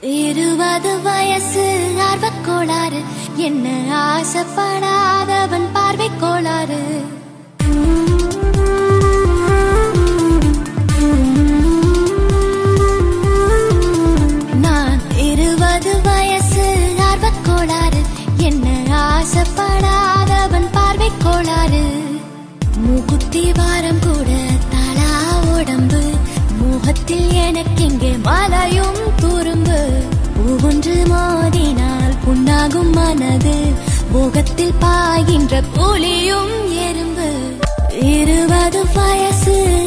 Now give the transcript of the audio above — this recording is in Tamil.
இருபது வயசு ஆர்வக் கோளாறு என்ன ஆசைப்படாதவன் பார்வை கோளாறு நான் இருபது வயசு ஆர்வக் கோளாறு என்ன ஆசைப்படாதவன் பார்வை கோளாறு மூக்குத்தி வாரம் கூட தலா உடம்பு முகத்தில் எனக்கெங்கே மலையும் துரும்பு ஒவ்வொன்று மோதினால் புண்ணாகும் மனது முகத்தில் பாய்கின்ற புலியும் எறும்பு இருபது வயசு